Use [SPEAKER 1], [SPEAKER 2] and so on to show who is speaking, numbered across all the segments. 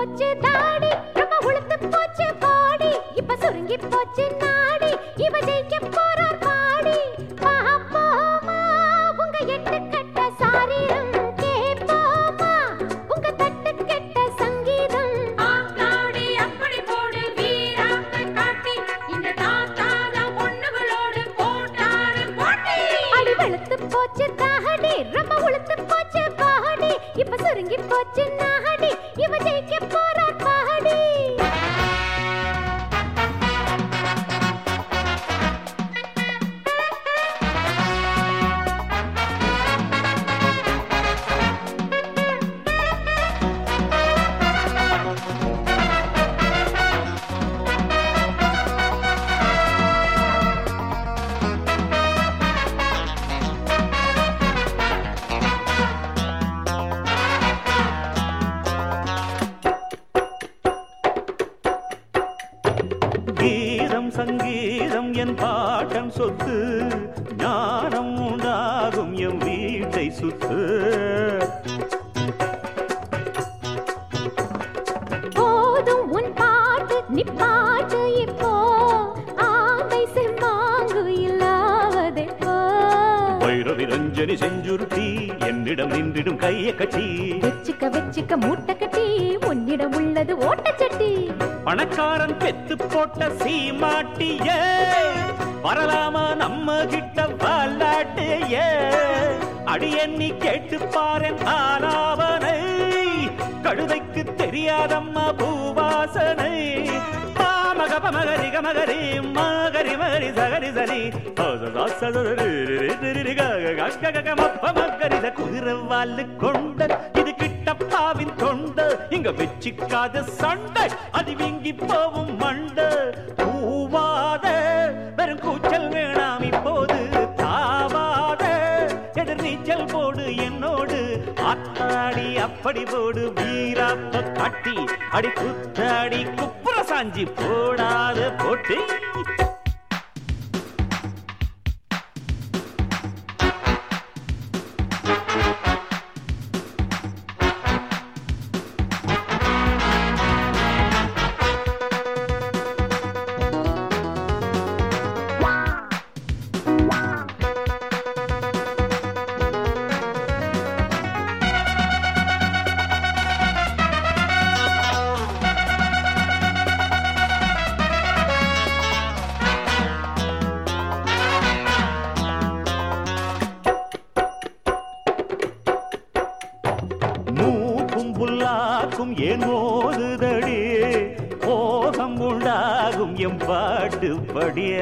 [SPEAKER 1] போச்சு தாடி ரொம்ப உளுத்து போச்சு பாடி இப்ப சுருங்கி போச்சு நாடி இவ ஜெயிக்க போறார் பாடி பாப்போமா உங்க எட்டு கட்ட சாரீரம் கேப்போமா உங்க தட்டு கெட்ட சங்கீதம்
[SPEAKER 2] ஆத்தாடி அப்படி போடு வீராத்த காட்டி இந்த தாத்தாத பொண்ணுகளோடு போட்டாரு போட்டி
[SPEAKER 1] அடி வெளுத்து போச்சு தாடி ரொம்ப உளுத்து போச்சு பாடி இப்ப சுருங்கி போச்சு நாடி இவ ஜெயிக்க போறார் பாடி
[SPEAKER 3] கீதம் சங்கீதம் என் பாட்டன் சொத்து ஞானம் உண்டாகும் என் வீட்டை சுத்து
[SPEAKER 1] போதும் உன் பாட்டு நிப்பாட்டு இப்போ ஆந்தை செம்மாங்கு இல்லாவதே போ
[SPEAKER 3] வைரவி ரஞ்சனி செஞ்சுருட்டி என்னிடம் நின்றிடும் கையை கட்டி
[SPEAKER 1] வெச்சுக்க வெச்சுக்க மூட்டை கட்டி உன்னிடம் உள்ளது ஓட்டச்சட்டி
[SPEAKER 3] பணக்காரன் பெத்து போட்ட சீமாட்டிய வரலாமா நம்ம கிட்ட வாலாட்டிய அடி எண்ணி கேட்டு பாரேன் ஆலாவனை கழுதைக்கு தெரியாதம்மா பூவாசனை மகப மகரி கமகரி மகரி மகரி சகரி சரி மகரி குதிரை வாலு கொண்ட இது கிட்டப்பாவின் தொண்ட இங்க வெச்சிக்காத சண்டை அது வீங்கி போவும் மண்ட பூவாத வெறும் கூச்சல் வேணாம் இப்போது தாவாத எதிர் நீச்சல் போடு என்னோடு ஆத்தாடி அப்படி போடு வீராப்ப காட்டி அடி குத்தாடி குப்புற சாஞ்சி போடாத போட்டு மூக்கும் புல்லாக்கும் ஏன் மோதுதடி மோகம் உண்டாகும் எம் பாட்டு படிய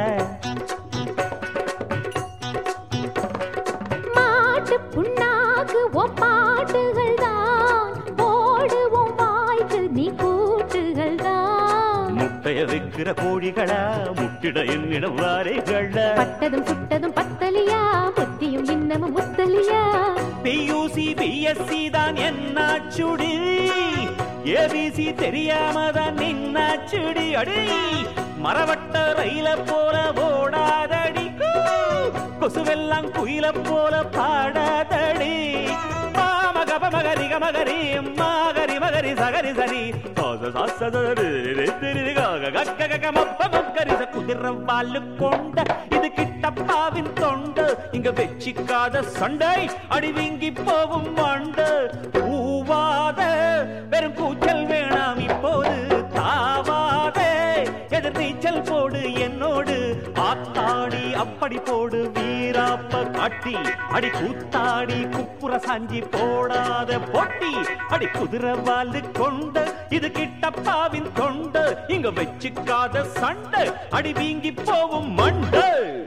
[SPEAKER 1] மாட்டு புண்ணாக்கு ஓ பாட்டுகள் தான் போடுவோம் வாய்க்கு நீ கூட்டுகள் தான்
[SPEAKER 3] முட்டைய வைக்கிற கோழிகளா முட்டிட என்னிடம் வாரைகள
[SPEAKER 1] பட்டதும் சுட்டதும் பத்தலியா புத்தியும் இன்னமும் முத்தலியா
[SPEAKER 3] பியூசி பிஎஸ்சி தான் என்னாச்சுடி ஏபிசி தெரியாம தான் நின்னாச்சுடி அடி மரவட்ட ரயில போல ஓடாதடி கூ. கொசுவெல்லாம் குயில போல பாடாதடி மகப மகரி கமகரி மகரி மகரி சகரி சரி குதிர வாலு கொண்ட இது கிட்டப்பாவின் தொண்டு இங்க வெச்சிக்காத சண்டை அடி வீங்கி போவும் மண்ட பூவாத வெறும் கூச்சல் வேணாம் இப்போது தாவாத எதிர் நீச்சல் போடு என்னோடு ஆத்தாடி அப்படி போடு வீராப்ப காட்டி அடி கூத்தாடி குப்புற சாஞ்சி போடாத போட்டி அடி குதிரை வாலு கொண்ட இது கிட்டப்பாவின் தொண்டு இங்க வெச்சிக்காத சண்டை அடி வீங்கி போவும் மண்டு